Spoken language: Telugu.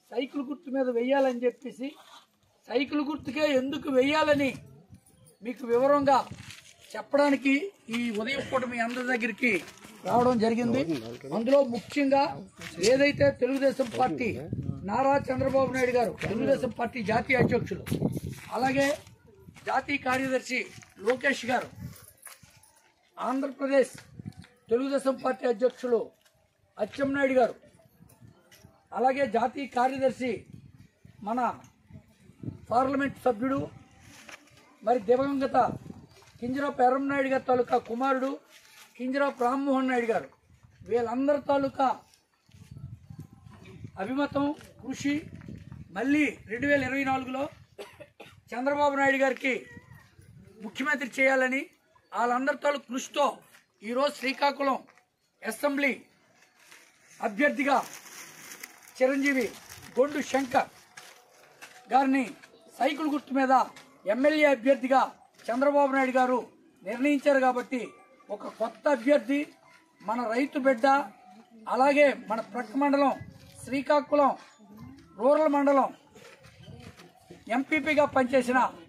సైకిల్ గుర్తు మీద వెయ్యాలని చెప్పేసి సైకిల్ గుర్తుకే ఎందుకు వెయ్యాలని మీకు వివరంగా చెప్పడానికి ఈ ఉదయం పూట మీ అందరి దగ్గరికి రావడం జరిగింది అందులో ముఖ్యంగా ఏదైతే తెలుగుదేశం పార్టీ నారా చంద్రబాబు నాయుడు గారు తెలుగుదేశం పార్టీ జాతీయ అధ్యక్షులు అలాగే జాతీయ కార్యదర్శి లోకేష్ గారు ఆంధ్రప్రదేశ్ తెలుగుదేశం పార్టీ అధ్యక్షులు అచ్చెన్నాయుడు గారు అలాగే జాతీయ కార్యదర్శి మన పార్లమెంట్ సభ్యుడు మరి దివంగత కింజరాపు ఎర్రంనాయుడు గారి తాలూకా కుమారుడు కింజరాపు రామ్మోహన్ నాయుడు గారు వీళ్ళందరి తాలూకా అభిమతం కృషి మళ్ళీ రెండు వేల ఇరవై నాలుగులో చంద్రబాబు నాయుడు గారికి ముఖ్యమంత్రి చేయాలని వాళ్ళందరి తాలూకు కృషితో ఈరోజు శ్రీకాకుళం అసెంబ్లీ అభ్యర్థిగా చిరంజీవి గొండు శంకర్ గారిని సైకిల్ గుర్తు మీద ఎమ్మెల్యే అభ్యర్థిగా చంద్రబాబు నాయుడు గారు నిర్ణయించారు కాబట్టి ఒక కొత్త అభ్యర్థి మన రైతు బిడ్డ అలాగే మన ప్రక్క మండలం శ్రీకాకుళం రూరల్ మండలం ఎంపీపీగా పనిచేసిన